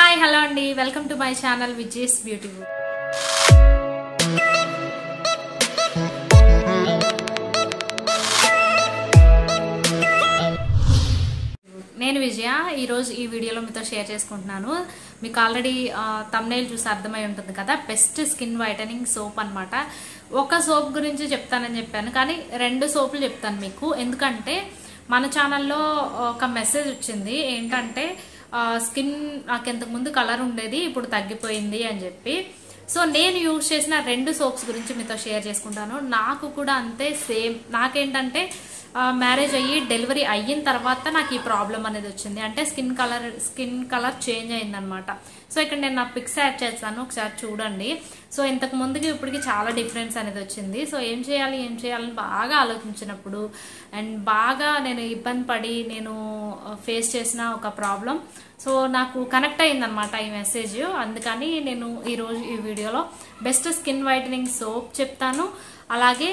hi hello అండి welcome to my channel Vijay's beauty నేను విజయ ఈరోజు ఈ వీడియోలో మీతో షేర్ చేసుకుంటున్నాను మీకు ఆల్రెడీ తమ్నేల్ చూసి అర్థమై ఉంటుంది కదా బెస్ట్ స్కిన్ వైటనింగ్ సోప్ అన్నమాట ఒక సోప్ గురించి చెప్తానని చెప్పాను కానీ రెండు సోపులు చెప్తాను మీకు ఎందుకంటే మన ఛానల్లో ఒక మెసేజ్ వచ్చింది ఏంటంటే స్కిన్ నాకు ఇంతకు ముందు కలర్ ఉండేది ఇప్పుడు తగ్గిపోయింది అని చెప్పి సో నేను యూజ్ చేసిన రెండు సోప్స్ గురించి మీతో షేర్ చేసుకుంటాను నాకు కూడా అంతే సేమ్ నాకేంటంటే మ్యారేజ్ అయ్యి డెలివరీ అయిన తర్వాత నాకు ఈ ప్రాబ్లం అనేది వచ్చింది అంటే skin colour skin colour change అయిందనమాట సో ఇక్కడ నేను నా పిక్స్ యాడ్ చేస్తాను ఒకసారి చూడండి సో ఇంతకు ముందుకి ఇప్పటికి చాలా డిఫరెన్స్ అనేది వచ్చింది సో ఏం చేయాలి ఏం చేయాలని బాగా ఆలోచించినప్పుడు అండ్ బాగా నేను ఇబ్బంది పడి నేను ఫేస్ చేసిన ఒక ప్రాబ్లం సో నాకు కనెక్ట్ అయిందనమాట ఈ మెసేజ్ అందుకని నేను ఈరోజు ఈ వీడియోలో బెస్ట్ స్కిన్ వైటనింగ్ సోప్ చెప్తాను అలాగే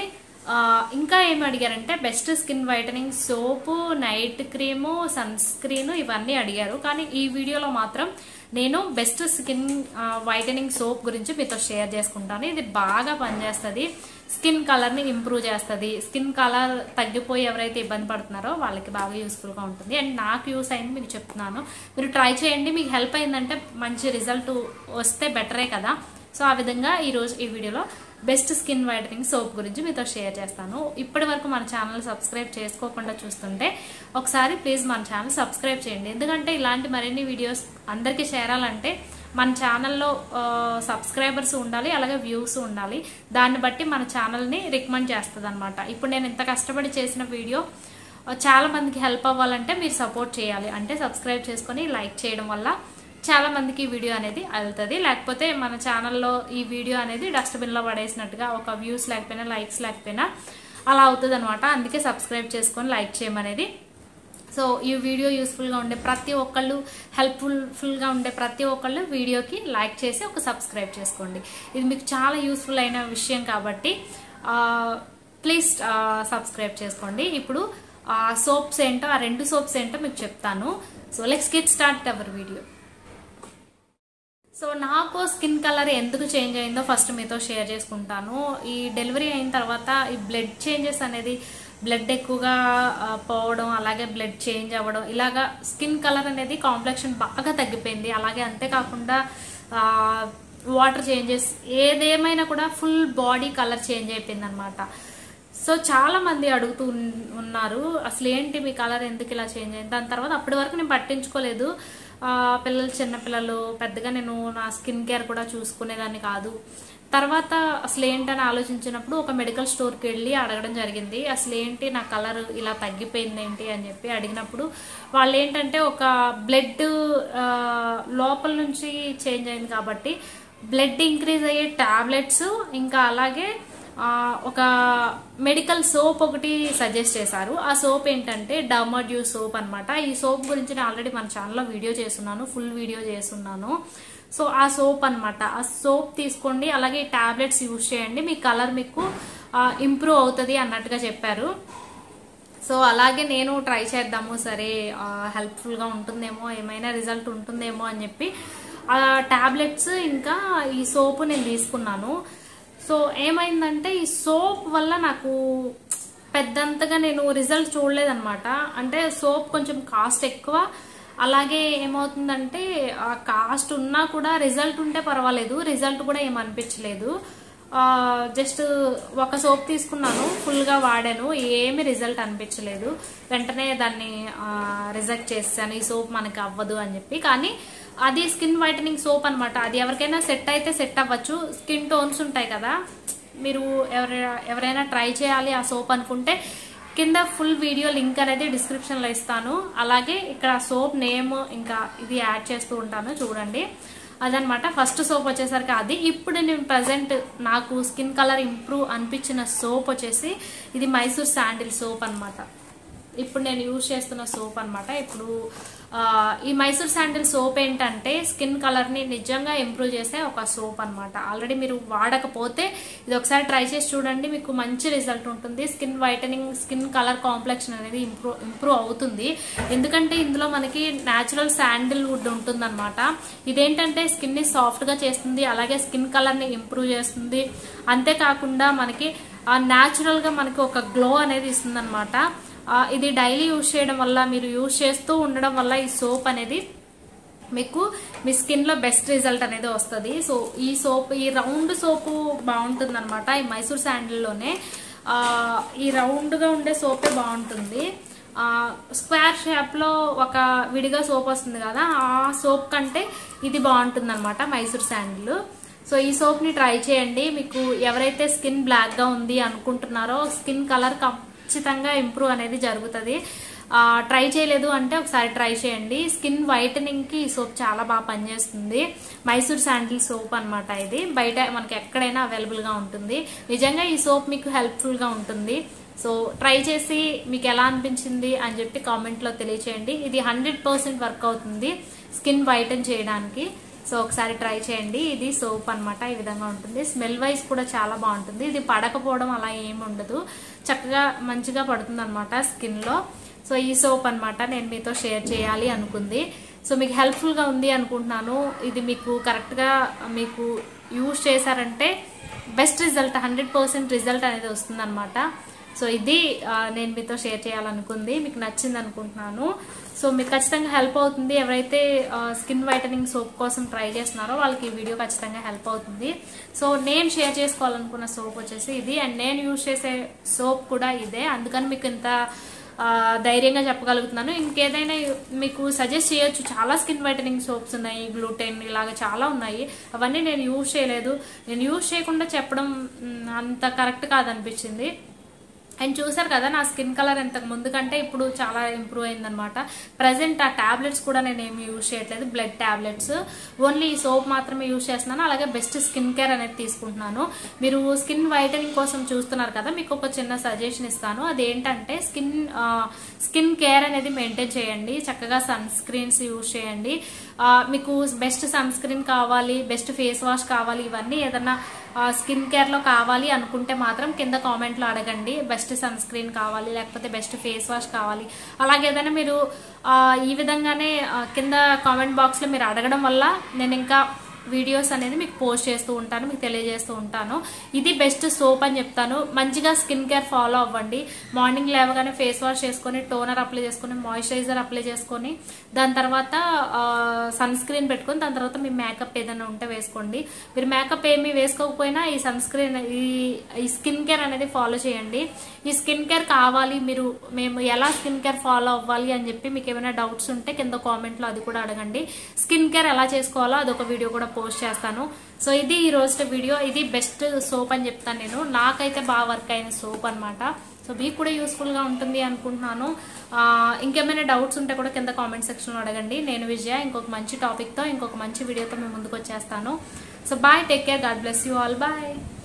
ఇంకా ఏమి అడిగారంటే best skin whitening soap night cream sunscreen ఇవన్నీ అడిగారు కానీ ఈ వీడియోలో మాత్రం నేను బెస్ట్ స్కిన్ వైటనింగ్ సోప్ గురించి మీతో షేర్ చేసుకుంటాను ఇది బాగా పనిచేస్తుంది స్కిన్ కలర్ని ఇంప్రూవ్ చేస్తుంది స్కిన్ కలర్ తగ్గిపోయి ఎవరైతే ఇబ్బంది పడుతున్నారో వాళ్ళకి బాగా యూస్ఫుల్గా ఉంటుంది అండ్ నాకు యూస్ అయింది మీకు చెప్తున్నాను మీరు ట్రై చేయండి మీకు హెల్ప్ అయిందంటే మంచి రిజల్ట్ వస్తే బెటరే కదా సో ఆ విధంగా ఈరోజు ఈ వీడియోలో బెస్ట్ స్కిన్ వైటనింగ్ సోప్ గురించి మీతో షేర్ చేస్తాను ఇప్పటి వరకు మన ఛానల్ సబ్స్క్రైబ్ చేసుకోకుండా చూస్తుంటే ఒకసారి ప్లీజ్ మన ఛానల్ సబ్స్క్రైబ్ చేయండి ఎందుకంటే ఇలాంటి మరిన్ని వీడియోస్ అందరికీ చేరాలంటే మన ఛానల్లో సబ్స్క్రైబర్స్ ఉండాలి అలాగే వ్యూస్ ఉండాలి దాన్ని బట్టి మన ఛానల్ని రికమెండ్ చేస్తుంది అనమాట ఇప్పుడు నేను ఇంత కష్టపడి చేసిన వీడియో చాలా మందికి హెల్ప్ అవ్వాలంటే మీరు సపోర్ట్ చేయాలి అంటే సబ్స్క్రైబ్ చేసుకొని లైక్ చేయడం వల్ల చాలా మందికి ఈ వీడియో అనేది వెళ్తుంది లేకపోతే మన ఛానల్లో ఈ వీడియో అనేది డస్ట్బిన్లో పడేసినట్టుగా ఒక వ్యూస్ లేకపోయినా లైక్స్ లేకపోయినా అలా అవుతుంది అనమాట అందుకే సబ్స్క్రైబ్ చేసుకొని లైక్ చేయమనేది సో ఈ వీడియో యూస్ఫుల్గా ఉండే ప్రతి ఒక్కళ్ళు హెల్ప్ఫుల్గా ఉండే ప్రతి ఒక్కళ్ళు వీడియోకి లైక్ చేసి ఒక సబ్స్క్రైబ్ చేసుకోండి ఇది మీకు చాలా యూస్ఫుల్ అయిన విషయం కాబట్టి ప్లీజ్ సబ్స్క్రైబ్ చేసుకోండి ఇప్పుడు సోప్స్ ఏంటో ఆ రెండు సోప్స్ ఏంటో మీకు చెప్తాను so let's get start our video so నాకు స్కిన్ కలర్ ఎందుకు చేంజ్ అయిందో ఫస్ట్ మీతో షేర్ చేసుకుంటాను ఈ డెలివరీ అయిన తర్వాత ఈ బ్లడ్ చేంజెస్ అనేది బ్లడ్ ఎక్కువగా పోవడం అలాగే బ్లడ్ చేంజ్ అవ్వడం ఇలాగా స్కిన్ కలర్ అనేది కాంప్లెక్షన్ బాగా తగ్గిపోయింది అలాగే అంతేకాకుండా వాటర్ చేంజెస్ ఏదేమైనా కూడా ఫుల్ బాడీ కలర్ చేంజ్ అయిపోయింది అనమాట సో చాలా మంది అడుగుతూ ఉన్నారు అసలు ఏంటి మీ కలర్ ఎందుకు ఇలా చేంజ్ అయింది దాని తర్వాత అప్పటి వరకు నేను పట్టించుకోలేదు పిల్లలు చిన్నపిల్లలు పెద్దగా నేను నా స్కిన్ కేర్ కూడా చూసుకునేదాన్ని కాదు తర్వాత అసలు ఏంటని ఆలోచించినప్పుడు ఒక మెడికల్ స్టోర్కి వెళ్ళి అడగడం జరిగింది అసలు ఏంటి నా కలర్ ఇలా తగ్గిపోయింది ఏంటి అని చెప్పి అడిగినప్పుడు వాళ్ళు ఏంటంటే ఒక బ్లడ్ లోపల నుంచి చేంజ్ అయింది కాబట్టి బ్లడ్ ఇంక్రీజ్ అయ్యే టాబ్లెట్స్ ఇంకా అలాగే ఒక మెడికల్ సోప్ ఒకటి సజెస్ట్ చేశారు ఆ సోప్ ఏంటంటే డర్మడ్యూ సోప్ అనమాట ఈ సోప్ గురించి నేను ఆల్రెడీ మన ఛానల్లో వీడియో చేస్తున్నాను ఫుల్ వీడియో చేస్తున్నాను సో ఆ సోప్ అనమాట ఆ సోప్ తీసుకోండి అలాగే ఈ టాబ్లెట్స్ యూజ్ చేయండి మీ కలర్ మీకు ఇంప్రూవ్ అవుతుంది అన్నట్టుగా చెప్పారు సో అలాగే నేను ట్రై చేద్దాము సరే హెల్ప్ఫుల్గా ఉంటుందేమో ఏమైనా రిజల్ట్ ఉంటుందేమో అని చెప్పి ఆ టాబ్లెట్స్ ఇంకా ఈ సోపు నేను తీసుకున్నాను సో ఏమైందంటే ఈ సోప్ వల్ల నాకు పెద్దంతగా నేను రిజల్ట్ చూడలేదన్నమాట అంటే సోప్ కొంచెం కాస్ట్ ఎక్కువ అలాగే ఏమవుతుందంటే ఆ కాస్ట్ ఉన్నా కూడా రిజల్ట్ ఉంటే పర్వాలేదు రిజల్ట్ కూడా ఏమనిపించలేదు జస్ట్ ఒక సోప్ తీసుకున్నాను ఫుల్గా వాడాను ఏమి రిజల్ట్ అనిపించలేదు వెంటనే దాన్ని రిజెక్ట్ చేసాను ఈ సోప్ మనకి అవ్వదు అని చెప్పి కానీ అది స్కిన్ వైటనింగ్ సోప్ అనమాట అది ఎవరికైనా సెట్ అయితే సెట్ అవ్వచ్చు స్కిన్ టోన్స్ ఉంటాయి కదా మీరు ఎవరైనా ఎవరైనా ట్రై చేయాలి ఆ సోప్ అనుకుంటే కింద ఫుల్ వీడియో లింక్ అనేది డిస్క్రిప్షన్లో ఇస్తాను అలాగే ఇక్కడ సోప్ నేమ్ ఇంకా ఇది యాడ్ చేస్తూ ఉంటాను చూడండి అదనమాట ఫస్ట్ సోప్ వచ్చేసరికి అది ఇప్పుడు నేను ప్రజెంట్ నాకు స్కిన్ కలర్ ఇంప్రూవ్ అనిపించిన సోప్ వచ్చేసి ఇది మైసూర్ శాండిల్ సోప్ అనమాట ఇప్పుడు నేను యూజ్ చేస్తున్న సోప్ అన్నమాట ఇప్పుడు ఆ, ఈ మైసూర్ శాండిల్ సోప్ ఏంటంటే స్కిన్ కలర్ ని నిజంగా ఇంప్రూవ్ చేసే ఒక సోప్ అన్నమాట ఆల్రెడీ మీరు వాడకపోతే ఇది ఒకసారి ట్రై చేసి చూడండి మీకు మంచి రిజల్ట్ ఉంటుంది skin whitening skin colour complexion అనేది ఇంప్రూవ్ ఇంప్రూవ్ అవుతుంది ఎందుకంటే ఇందులో మనకి న్యాచురల్ శాండిల్ వుడ్ ఉంటుందన్నమాట ఇదేంటంటే స్కిన్ ని సాఫ్ట్ గా చేస్తుంది అలాగే స్కిన్ కలర్ ని ఇంప్రూవ్ చేస్తుంది అంతేకాకుండా మనకి న్యాచురల్ గా మనకి ఒక గ్లో అనేది ఇస్తుంది ఆ, ఇది డైలీ యూజ్ చేయడం వల్ల మీరు యూజ్ చేస్తూ ఉండడం వల్ల ఈ సోప్ అనేది మీకు మీ స్కిన్ లో బెస్ట్ రిజల్ట్ అనేది వస్తుంది సో ఈ సోప్ ఈ రౌండ్ సోపు బాగుంటుంది అనమాట ఈ మైసూర్ శాండిల్లోనే ఆ, ఈ రౌండ్ గా ఉండే సోపే బాగుంటుంది ఆ, స్క్వేర్ షేప్ లో ఒక విడిగా సోప్ వస్తుంది కదా ఆ సోప్ కంటే ఇది బాగుంటుంది అనమాట మైసూర్ శాండిల్ సో ఈ సోప్ ని ట్రై చేయండి మీకు ఎవరైతే స్కిన్ బ్లాక్ గా ఉంది అనుకుంటున్నారో స్కిన్ కలర్ ఖచ్చితంగా ఇంప్రూవ్ అనేది జరుగుతుంది ఆ, ట్రై చేయలేదు అంటే ఒకసారి ట్రై చేయండి స్కిన్ వైటనింగ్ కి ఈ సోప్ చాలా బాగా పనిచేస్తుంది మైసూర్ శాండిల్ సోప్ అన్నమాట ఇది బయట మనకి ఎక్కడైనా అవైలబుల్ గా ఉంటుంది నిజంగా ఈ సోప్ మీకు హెల్ప్ఫుల్ గా ఉంటుంది సో ట్రై చేసి మీకు ఎలా అనిపించింది అని చెప్పి కామెంట్ లో తెలియచేయండి ఇది హండ్రెడ్ పర్సెంట్ వర్క్ అవుతుంది స్కిన్ వైటన్ చేయడానికి సో ఒకసారి ట్రై చేయండి ఇది సోప్ అన్నమాట ఈ విధంగా ఉంటుంది స్మెల్ వైజ్ కూడా చాలా బాగుంటుంది ఇది పడకపోవడం అలా ఏమి ఉండదు చక్కగా మంచిగా పడుతుంది అనమాట స్కిన్ లో సో ఈ సోప్ అన్నమాట నేను మీతో షేర్ చేయాలి అనుకుంది సో మీకు హెల్ప్ఫుల్ గా ఉంది అనుకుంటున్నాను ఇది మీకు కరెక్ట్ గా మీకు యూజ్ చేశారంటే best result hundred percent result అనేది వస్తుంది సో ఇది ఆ, నేను మీతో షేర్ చేయాలనుకుంది మీకు నచ్చింది అనుకుంటున్నాను సో మీకు ఖచ్చితంగా హెల్ప్ అవుతుంది ఎవరైతే స్కిన్ వైటనింగ్ సోప్ కోసం ట్రై చేస్తున్నారో వాళ్ళకి ఈ వీడియో ఖచ్చితంగా హెల్ప్ అవుతుంది సో నేను షేర్ చేసుకోవాలనుకున్న సోప్ వచ్చేసి ఇది అండ్ నేను యూజ్ చేసే సోప్ కూడా ఇదే అందుకని మీకు ఇంత ఆ, ధైర్యంగా చెప్పగలుగుతున్నాను ఇంకేదైనా మీకు సజెస్ట్ చేయొచ్చు చాలా స్కిన్ వైటనింగ్ సోప్స్ ఉన్నాయి గ్లూటెన్ ఇలాగ చాలా ఉన్నాయి అవన్నీ నేను యూజ్ చేయలేదు నేను యూజ్ చేయకుండా చెప్పడం మ్, అంత కరెక్ట్ కాదనిపించింది అండ్ చూసారు కదా నా స్కిన్ కలర్ ఇంతకు ముందు కంటే ఇప్పుడు చాలా ఇంప్రూవ్ అయిందనమాట ప్రజెంట్ ఆ టాబ్లెట్స్ కూడా నేను ఏమి యూజ్ చేయట్లేదు బ్లడ్ టాబ్లెట్స్ ఓన్లీ ఈ సోప్ మాత్రమే యూజ్ చేస్తున్నాను అలాగే బెస్ట్ స్కిన్ కేర్ అనేది తీసుకుంటున్నాను మీరు స్కిన్ వైటనింగ్ కోసం చూస్తున్నారు కదా మీకు ఒక చిన్న సజెషన్ ఇస్తాను అదేంటంటే స్కిన్ స్కిన్ కేర్ అనేది మెయింటైన్ చేయండి చక్కగా సన్ స్క్రీన్స్ యూజ్ చేయండి ఆ, మీకు బెస్ట్ సన్ స్క్రీన్ కావాలి బెస్ట్ ఫేస్ వాష్ కావాలి ఇవన్నీ ఏదన్నా స్కిన్ కేర్ లో కావాలి అనుకుంటే మాత్రం కింద కామెంట్ లో అడగండి బెస్ట్ సన్ స్క్రీన్ కావాలి లేకపోతే బెస్ట్ ఫేస్ వాష్ కావాలి అలాగే ఏదైనా మీరు ఆ, ఈ విధంగానే ఆ, కింద కామెంట్ బాక్స్ లో మీరు అడగడం వల్ల నేను ఇంకా వీడియోస్ అనేది మీకు పోస్ట్ చేస్తూ ఉంటాను మీకు తెలియజేస్తూ ఉంటాను ఇది బెస్ట్ సోప్ అని చెప్తాను మంచిగా స్కిన్ కేర్ ఫాలో అవ్వండి మార్నింగ్ లేవగానే ఫేస్ వాష్ చేసుకొని టోనర్ అప్లై చేసుకొని మాయిశ్చరైజర్ అప్లై చేసుకొని దాని తర్వాత సన్ స్క్రీన్ పెట్టుకొని దాని తర్వాత మీ మేకప్ ఏదైనా ఉంటే వేసుకోండి మీరు మేకప్ ఏమీ వేసుకోకపోయినా ఈ సన్ స్క్రీన్ ఈ ఈ స్కిన్ కేర్ అనేది ఫాలో చేయండి ఈ స్కిన్ కేర్ కావాలి మీరు మేము ఎలా స్కిన్ కేర్ ఫాలో అవ్వాలి అని చెప్పి మీకు ఏమైనా డౌట్స్ ఉంటే కింద కామెంట్ లో అది కూడా అడగండి స్కిన్ కేర్ ఎలా చేసుకోవాలో అదొక వీడియో కూడా పోస్ట్ చేస్తాను సో ఇది ఈ రోజు వీడియో ఇది బెస్ట్ సోప్ అని చెప్తాను నేను నాకైతే బాగా వర్క్ అయిన సోప్ అన్నమాట సో మీకు కూడా యూస్ఫుల్ గా ఉంటుంది అనుకుంటున్నాను ఆ, ఇంకేమైనా డౌట్స్ ఉంటే కూడా కింద కామెంట్ సెక్షన్ లో అడగండి నేను విజయ ఇంకొక మంచి టాపిక్ తో ఇంకొక మంచి వీడియోతో మేము ముందుకు వచ్చేస్తాను so bye take care God bless you all bye